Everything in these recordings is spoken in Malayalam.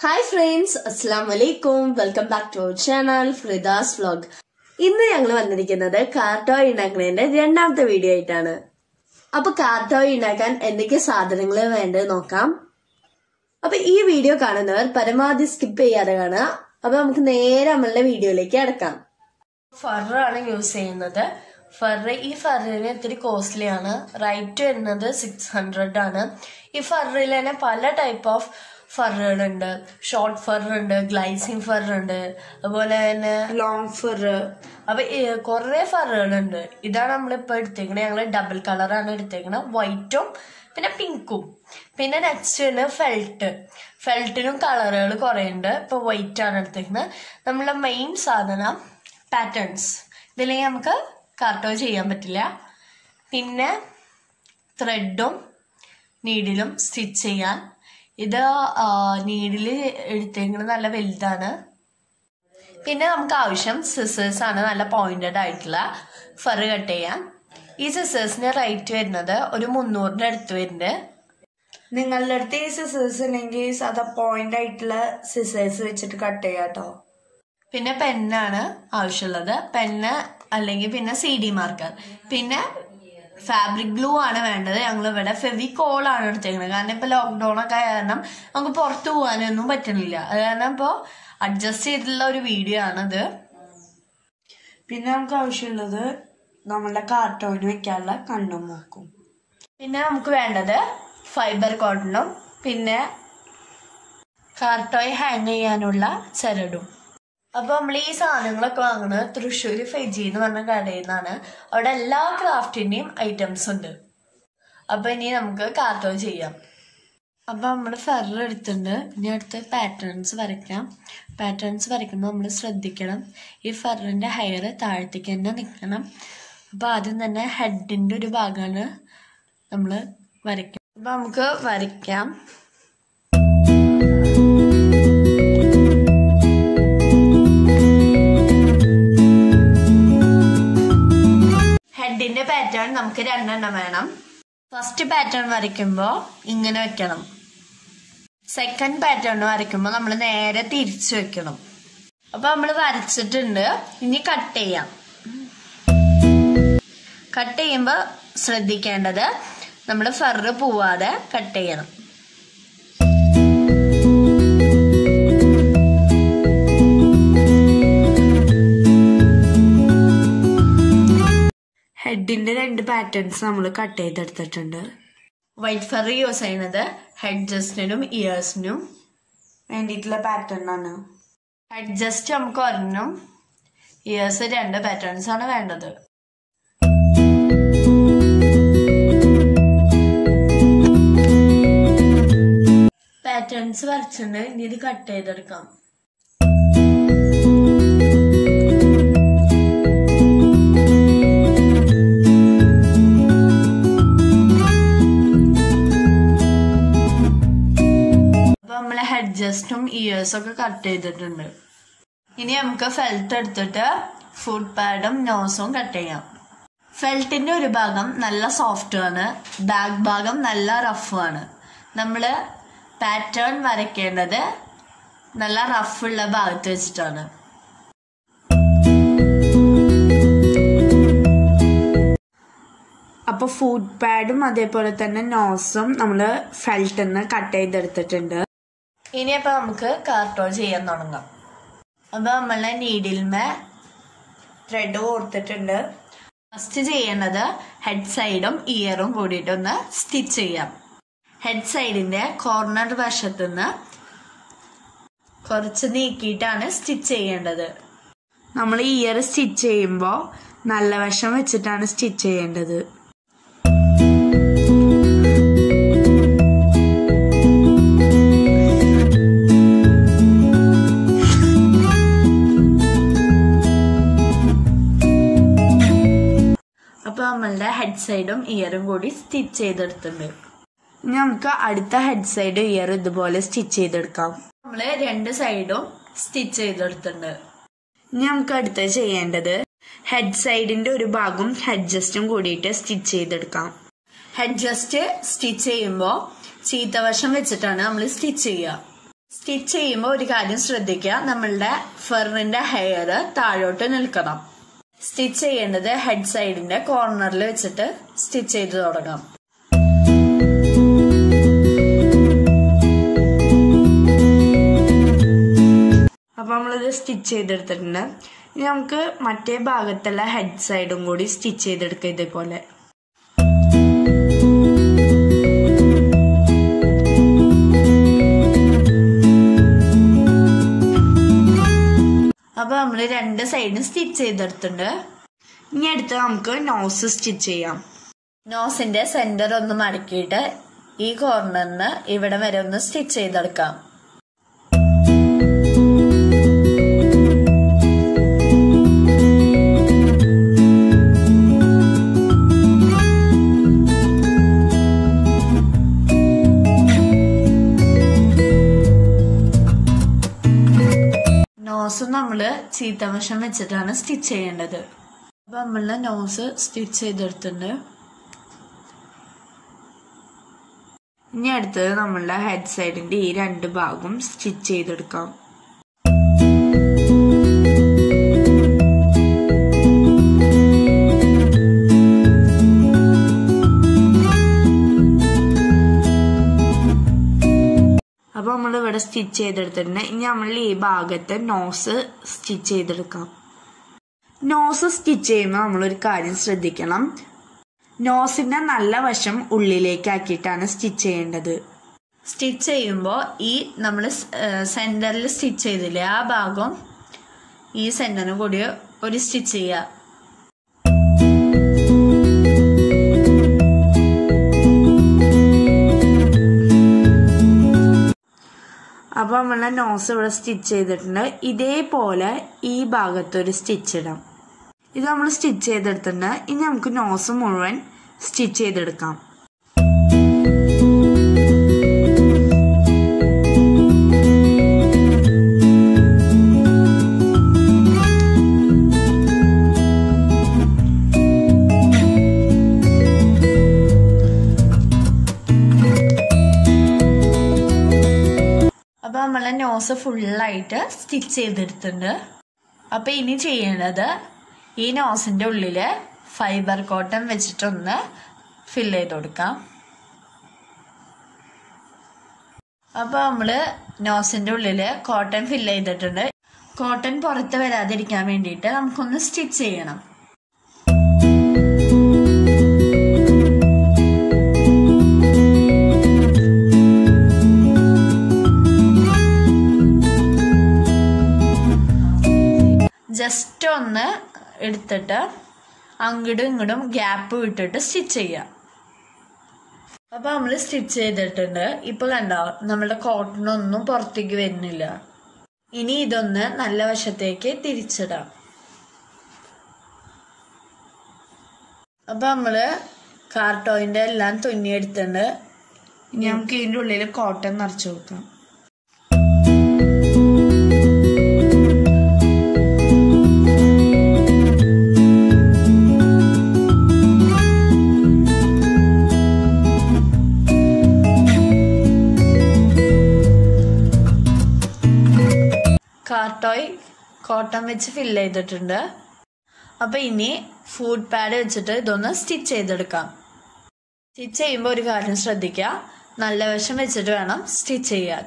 ഹായ് ഫ്രണ്ട്സ് അസ്സാം വലൈക്കും welcome back to our channel Frida's vlog ഇന്ന് ഞങ്ങൾ വന്നിരിക്കുന്നത് കാർട്ടോയ് ഉണ്ടാക്കുന്നതിന്റെ രണ്ടാമത്തെ വീഡിയോ ആയിട്ടാണ് അപ്പൊ കാർട്ടോയ് ഉണ്ടാക്കാൻ എന്തൊക്കെ സാധനങ്ങൾ വേണ്ടത് നോക്കാം അപ്പൊ ഈ വീഡിയോ കാണുന്നവർ പരമാവധി സ്കിപ്പ് ചെയ്യാതെ കാണുക അപ്പൊ നമുക്ക് നേരെ നമ്മളുടെ വീഡിയോയിലേക്ക് അടക്കാം ഫറാണ് യൂസ് ചെയ്യുന്നത് ഫർ ഈ ഫറിന് ഇത്തിരി കോസ്റ്റ്ലി ആണ് റൈറ്റ് വരുന്നത് സിക്സ് ഹൺഡ്രഡ് ആണ് ഈ ഫറിൽ തന്നെ പല ടൈപ്പ് ഓഫ് ഫറുകളുണ്ട് ഷോർട്ട് ഫർ ഉണ്ട് ഗ്ലൈസിങ് ഫർ ഉണ്ട് അതുപോലെ തന്നെ ലോങ് ഫർ അപ്പൊ കുറെ ഫറുകളുണ്ട് ഇതാണ് നമ്മളിപ്പോ എടുത്തേക്കണത് ഞങ്ങൾ ഡബിൾ കളറാണ് എടുത്തേക്കണത് വൈറ്റും പിന്നെ പിങ്കും പിന്നെ നെക്സ്റ്റ് ഫെൽറ്റ് ഫെൽറ്റിനും കളറുകൾ കുറേ ഉണ്ട് ഇപ്പൊ വൈറ്റ് ആണ് എടുത്തേക്കുന്നത് നമ്മളെ മെയിൻ സാധനം പാറ്റേൺസ് ഇതില്ലെങ്കിൽ നമുക്ക് കാർട്ടോ ചെയ്യാൻ പറ്റില്ല പിന്നെ ത്രെഡും നീഡിലും സ്റ്റിച്ച് ചെയ്യാൻ ഇത് നീഡിൽ എടുത്തേക്കുന്നത് നല്ല വലുതാണ് പിന്നെ നമുക്ക് ആവശ്യം സിസേഴ്സ് ആണ് നല്ല പോയിന്റഡ് ആയിട്ടുള്ള ഫറ് കട്ട് ചെയ്യാൻ ഈ സിസേഴ്സിന് റേറ്റ് വരുന്നത് ഒരു മുന്നൂറിന്റെ അടുത്ത് വരുന്നുണ്ട് നിങ്ങളുടെ അടുത്ത് ഈ സിസേഴ്സ് ഉണ്ടെങ്കിൽ സാധാ പോയിന്റ് ആയിട്ടുള്ള സിസേഴ്സ് വെച്ചിട്ട് കട്ട് ചെയ്യാട്ടോ പിന്നെ പെന്നാണ് ആവശ്യമുള്ളത് പെന്ന് അല്ലെങ്കിൽ പിന്നെ സി ഡി മാർക്കർ പിന്നെ ഫാബ്രിക് ഗ്ലൂ ആണ് വേണ്ടത് ഞങ്ങൾ ഇവിടെ ഫെവിക്കോൾ ആണ് എടുത്തേക്കുന്നത് കാരണം ഇപ്പൊ ലോക്ക്ഡൌൺ ഒക്കെ ആയ കാരണം നമുക്ക് പുറത്തു പോകാനൊന്നും പറ്റുന്നില്ല അത് കാരണം ഇപ്പോൾ അഡ്ജസ്റ്റ് ചെയ്തിട്ടുള്ള ഒരു വീഡിയോ ആണത് പിന്നെ നമുക്ക് ആവശ്യമുള്ളത് നമ്മളുടെ കാർട്ടോന് വെക്കാനുള്ള കണ്ണും മൂക്കും പിന്നെ നമുക്ക് വേണ്ടത് ഫൈബർ കോട്ടണും പിന്നെ കാർട്ടോയ് ഹാങ് ചെയ്യാനുള്ള ചരടും അപ്പൊ നമ്മൾ ഈ സാധനങ്ങളൊക്കെ വാങ്ങുന്നത് തൃശ്ശൂർ ഫെജി എന്ന് പറഞ്ഞ കടയിൽ നിന്നാണ് അവിടെ എല്ലാ ക്രാഫ്റ്റിന്റെയും ഐറ്റംസ് ഉണ്ട് അപ്പൊ ഇനി നമുക്ക് കാർട്ടോ ചെയ്യാം അപ്പൊ നമ്മൾ ഫെറർ എടുത്തിട്ടുണ്ട് ഇനി അടുത്ത് പാറ്റേൺസ് വരയ്ക്കാം പാറ്റേൺസ് വരയ്ക്കുമ്പോൾ നമ്മൾ ശ്രദ്ധിക്കണം ഈ ഫെറിന്റെ ഹെയർ താഴത്തേക്ക് തന്നെ നിൽക്കണം അപ്പൊ ആദ്യം തന്നെ ഹെഡിന്റെ ഒരു ഭാഗമാണ് നമ്മൾ വരയ്ക്കും അപ്പൊ നമുക്ക് വരയ്ക്കാം ഹെഡിന്റെ പാറ്റേൺ നമുക്ക് രണ്ടെണ്ണം വേണം ഫസ്റ്റ് പാറ്റേൺ വരയ്ക്കുമ്പോൾ ഇങ്ങനെ വെക്കണം സെക്കൻഡ് പാറ്റേൺ വരയ്ക്കുമ്പോൾ നമ്മൾ നേരെ തിരിച്ചു വെക്കണം അപ്പൊ നമ്മൾ വരച്ചിട്ടുണ്ട് ഇനി കട്ട് ചെയ്യാം കട്ട് ചെയ്യുമ്പോൾ ശ്രദ്ധിക്കേണ്ടത് നമ്മൾ ഫെറ് പോവാതെ കട്ട് ചെയ്യണം ഹെഡിന്റെ രണ്ട് പാറ്റേൺസ് നമ്മൾ കട്ട് ചെയ്തെടുത്തിട്ടുണ്ട് വൈറ്റ് ഫെറ് യൂസ് ചെയ്യുന്നത് ഹെഡ് ജസ്റ്റിനും ഇയേഴ്സിനും വേണ്ടിയിട്ടുള്ള പാറ്റേൺ ആണ് ഹെഡ് ജസ്റ്റ് നമുക്ക് ഒരെണ്ണം ഇയേഴ്സ് രണ്ട് പാറ്റേൺസ് ആണ് വേണ്ടത് പാറ്റേൺസ് വരച്ചിട്ടുണ്ട് ഇനി ഇത് കട്ട് ചെയ്തെടുക്കാം അപ്പൊ നമ്മളെ ഹെഡ് ജസ്റ്റും ഇയേഴ്സും ഒക്കെ കട്ട് ചെയ്തിട്ടുണ്ട് ഇനി നമുക്ക് ഫെൽറ്റ് എടുത്തിട്ട് ഫുഡ് പാഡും നോസും കട്ട് ചെയ്യാം ഫെൽറ്റിന്റെ ഒരു ഭാഗം നല്ല സോഫ്റ്റ് ആണ് ബാക്ക് ഭാഗം നല്ല റഫ് ആണ് നമ്മൾ പാറ്റേൺ വരയ്ക്കേണ്ടത് നല്ല റഫുള്ള ഭാഗത്ത് വെച്ചിട്ടാണ് അപ്പൊ ഫുഡ് പാഡും അതേപോലെ തന്നെ നോസും നമ്മൾ ഫെൽറ്റിൽ നിന്ന് കട്ട് ചെയ്തെടുത്തിട്ടുണ്ട് ഇനി അപ്പൊ നമുക്ക് കാർട്ടോൺ ചെയ്യാൻ തുടങ്ങാം അപ്പൊ നമ്മളെ നീഡിൽമേ ത്രെഡ് കോർത്തിട്ടുണ്ട് ഫസ്റ്റ് ചെയ്യേണ്ടത് ഹെഡ് സൈഡും ഇയറും കൂടിയിട്ട് ഒന്ന് സ്റ്റിച്ച് ചെയ്യാം ഹെഡ് സൈഡിന്റെ കോർണർ വശത്തുനിന്ന് കുറച്ച് നീക്കിയിട്ടാണ് സ്റ്റിച്ച് ചെയ്യേണ്ടത് നമ്മൾ ഇയർ സ്റ്റിച്ച് ചെയ്യുമ്പോൾ നല്ല വശം വെച്ചിട്ടാണ് സ്റ്റിച്ച് ചെയ്യേണ്ടത് അപ്പൊ നമ്മളുടെ ഹെഡ് സൈഡും ഇയറും കൂടി സ്റ്റിച്ച് ചെയ്തെടുത്തിട്ടുണ്ട് ഇനി നമുക്ക് അടുത്ത ഹെഡ് സൈഡ് ഇയർ ഇതുപോലെ സ്റ്റിച്ച് ചെയ്തെടുക്കാം നമ്മള് രണ്ട് സൈഡും സ്റ്റിച്ച് ചെയ്തെടുത്തിട്ടുണ്ട് ഇനി നമുക്ക് അടുത്ത ചെയ്യേണ്ടത് ഹെഡ് സൈഡിന്റെ ഒരു ഭാഗം ഹെഡ് ജസ്റ്റും കൂടിയിട്ട് സ്റ്റിച്ച് ചെയ്തെടുക്കാം ഹെഡ് ജസ്റ്റ് സ്റ്റിച്ച് ചെയ്യുമ്പോൾ ചീത്തവശം വെച്ചിട്ടാണ് നമ്മൾ സ്റ്റിച്ച് ചെയ്യുക സ്റ്റിച്ച് ചെയ്യുമ്പോൾ ഒരു കാര്യം ശ്രദ്ധിക്കുക നമ്മളുടെ ഫെറിന്റെ ഹെയർ താഴോട്ട് നിൽക്കണം സ്റ്റിച്ച് ചെയ്യേണ്ടത് ഹെഡ് സൈഡിന്റെ കോർണറിൽ വെച്ചിട്ട് സ്റ്റിച്ച് ചെയ്ത് തുടങ്ങാം അപ്പൊ നമ്മളിത് സ്റ്റിച്ച് ചെയ്തെടുത്തിട്ടുണ്ട് ഇനി നമുക്ക് മറ്റേ ഭാഗത്തുള്ള ഹെഡ് സൈഡും കൂടി സ്റ്റിച്ച് ചെയ്തെടുക്കാം ഇതേപോലെ അപ്പൊ നമ്മൾ രണ്ട് സൈഡും സ്റ്റിച്ച് ചെയ്തെടുത്തിട്ടുണ്ട് ഇനി അടുത്ത് നമുക്ക് നോസ് സ്റ്റിച്ച് ചെയ്യാം നോസിന്റെ സെന്റർ ഒന്ന് മടക്കിയിട്ട് ഈ കോർണറിന് ഇവിടെ വരെ ഒന്ന് സ്റ്റിച്ച് ചെയ്തെടുക്കാം നോസ് നമ്മള് ചീത്തവശം വെച്ചിട്ടാണ് സ്റ്റിച്ച് ചെയ്യേണ്ടത് അപ്പൊ നമ്മള് നോസ് സ്റ്റിച്ച് ചെയ്തെടുത്തിട്ടുണ്ട് ഇനി അടുത്തത് നമ്മളുടെ ഹെഡ് സൈഡിന്റെ ഈ രണ്ട് ഭാഗം സ്റ്റിച്ച് ചെയ്തെടുക്കാം അപ്പൊ നമ്മൾ ഇവിടെ സ്റ്റിച്ച് ചെയ്തെടുത്തിട്ടുണ്ട് ഇനി നമ്മൾ ഈ ഭാഗത്ത് നോസ് സ്റ്റിച്ച് ചെയ്തെടുക്കാം നോസ് സ്റ്റിച്ച് ചെയ്യുമ്പോൾ നമ്മളൊരു കാര്യം ശ്രദ്ധിക്കണം നോസിന്റെ നല്ല വശം ഉള്ളിലേക്കാക്കിയിട്ടാണ് സ്റ്റിച്ച് ചെയ്യേണ്ടത് സ്റ്റിച്ച് ചെയ്യുമ്പോൾ ഈ നമ്മൾ സെന്ററിൽ സ്റ്റിച്ച് ചെയ്തില്ലേ ആ ഭാഗം ഈ സെന്ററിന് കൂടി ഒരു സ്റ്റിച്ച് ചെയ്യുക അപ്പൊ നമ്മളെ നോസ് ഇവിടെ സ്റ്റിച്ച് ചെയ്തിട്ടുണ്ട് ഇതേപോലെ ഈ ഭാഗത്ത് ഒരു സ്റ്റിച്ച് ഇടാം ഇത് നമ്മൾ സ്റ്റിച്ച് ചെയ്തെടുത്തിട്ടുണ്ട് ഇനി നമുക്ക് നോസ് മുഴുവൻ സ്റ്റിച്ച് ചെയ്തെടുക്കാം അപ്പൊ നമ്മളെ നോസ് ഫുള്ളായിട്ട് സ്റ്റിച്ച് ചെയ്തെടുത്തിട്ടുണ്ട് അപ്പൊ ഇനി ചെയ്യേണ്ടത് ഈ നോസിന്റെ ഉള്ളില് ഫൈബർ കോട്ടൺ വെച്ചിട്ടൊന്ന് ഫില്ല് ചെയ്ത് കൊടുക്കാം അപ്പൊ നമ്മള് നോസിന്റെ ഉള്ളില് കോട്ടൺ ഫില്ല് ചെയ്തിട്ടുണ്ട് കോട്ടൺ പുറത്ത് വരാതിരിക്കാൻ വേണ്ടിയിട്ട് നമുക്കൊന്ന് സ്റ്റിച്ച് ചെയ്യണം ജസ്റ്റ് ഒന്ന് എടുത്തിട്ട് അങ്ങോട്ടും ഇങ്ങോട്ടും ഗ്യാപ്പ് വിട്ടിട്ട് സ്റ്റിച്ച് ചെയ്യാം അപ്പൊ നമ്മൾ സ്റ്റിച്ച് ചെയ്തിട്ടുണ്ട് ഇപ്പൊ കണ്ടോ നമ്മുടെ കോട്ടൺ ഒന്നും പുറത്തേക്ക് വരുന്നില്ല ഇനി ഇതൊന്ന് നല്ല വശത്തേക്ക് തിരിച്ചിടാം അപ്പൊ നമ്മള് കാർട്ടോയിന്റെ എല്ലാം തുന്നിയെടുത്തിട്ടുണ്ട് ഇനി നമുക്ക് ഇതിന്റെ ഉള്ളിൽ കോട്ടൺ നിറച്ചു കൊടുക്കാം കാർട്ടോയ് കോട്ടൺ വെച്ച് ഫില്ല് ചെയ്തിട്ടുണ്ട് അപ്പൊ ഇനി ഫുഡ് പാഡ് വെച്ചിട്ട് ഇതൊന്ന് സ്റ്റിച്ച് ചെയ്തെടുക്കാം സ്റ്റിച്ച് ചെയ്യുമ്പോൾ ഒരു കാര്യം ശ്രദ്ധിക്കുക നല്ല വശം വെച്ചിട്ട് വേണം സ്റ്റിച്ച് ചെയ്യാൻ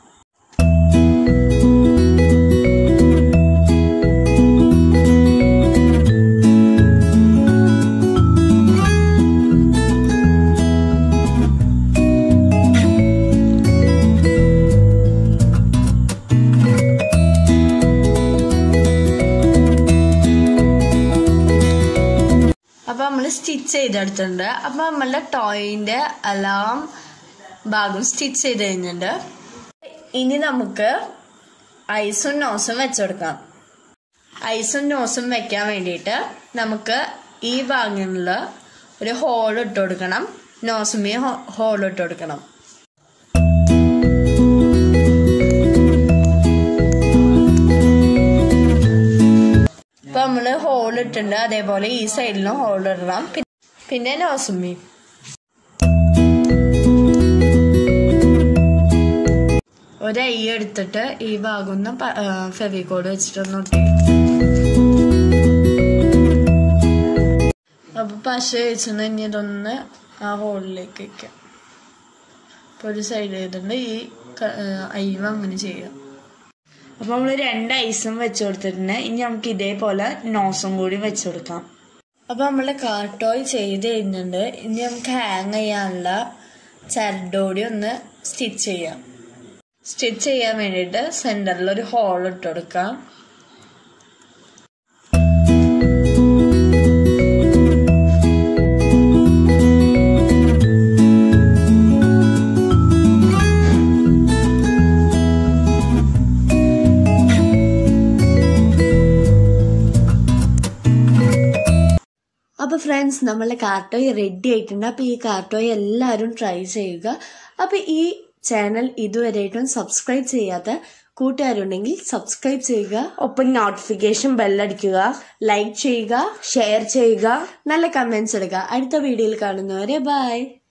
അപ്പൊ നമ്മൾ സ്റ്റിച്ച് ചെയ്തെടുത്തിട്ടുണ്ട് അപ്പൊ നമ്മളുടെ ടോയിന്റെ എല്ലാം ഭാഗം സ്റ്റിച്ച് ചെയ്ത് കഴിഞ്ഞിട്ടുണ്ട് ഇനി നമുക്ക് ഐസും നോസും വെച്ചെടുക്കാം ഐസും നോസും വെക്കാൻ വേണ്ടിയിട്ട് നമുക്ക് ഈ ഭാഗങ്ങളിൽ ഒരു ഹോൾ ഇട്ട് കൊടുക്കണം നോസുമേ ഹോൾ ഇട്ട് കൊടുക്കണം ഇപ്പൊ നമ്മള് ഹോൾ ഇട്ടുണ്ട് അതേപോലെ ഈ സൈഡിലും ഹോൾ ഇടണം പി- പിന്നെ നോസുമ്മി ഒരു ഒരു ഐ എടുത്തിട്ട് ഈ ഭാഗം ഒന്ന് ഫെവിക്കോഡ് വെച്ചിട്ടൊന്ന് ഒട്ടി അപ്പൊ പശ വെച്ചിട്ട് ഇനി ഇതൊന്ന് ആ ഹോളിലേക്ക് വെക്കാം അപ്പൊ ഒരു സൈഡ് ചെയ്തിട്ടുണ്ട് ഈ അയ്യവ അങ്ങനെ ചെയ്യാം അപ്പൊ നമ്മൾ രണ്ട് ഐസും വെച്ചു കൊടുത്തിട്ടുണ്ട് ഇനി നമുക്ക് ഇതേപോലെ നോസും കൂടി വെച്ചു കൊടുക്കാം അപ്പൊ നമ്മള് കാർട്ടോയ് ചെയ്ത് കഴിഞ്ഞിട്ടുണ്ട് ഇനി നമുക്ക് ഹാങ് ചെയ്യാനുള്ള ചരടോടി ഒന്ന് സ്റ്റിച്ച് ചെയ്യാം സ്റ്റിച്ച് ചെയ്യാൻ വേണ്ടിയിട്ട് സെന്ററിൽ ഒരു ഹോൾ ഇട്ട് കൊടുക്കാം അപ്പോൾ ഫ്രണ്ട്സ് നമ്മളെ കാർട്ടോയ് റെഡി ആയിട്ടുണ്ട് അപ്പോൾ ഈ കാർട്ടോയ് എല്ലാവരും ട്രൈ ചെയ്യുക അപ്പോൾ ഈ ചാനൽ ഇതുവരെയായിട്ടും സബ്സ്ക്രൈബ് ചെയ്യാത്ത കൂട്ടുകാരുണ്ടെങ്കിൽ സബ്സ്ക്രൈബ് ചെയ്യുക ഒപ്പം നോട്ടിഫിക്കേഷൻ ബെല്ലടിക്കുക ലൈക്ക് ചെയ്യുക ഷെയർ ചെയ്യുക നല്ല കമൻസ് എടുക്കുക അടുത്ത വീഡിയോയിൽ കാണുന്നവരെ ബൈ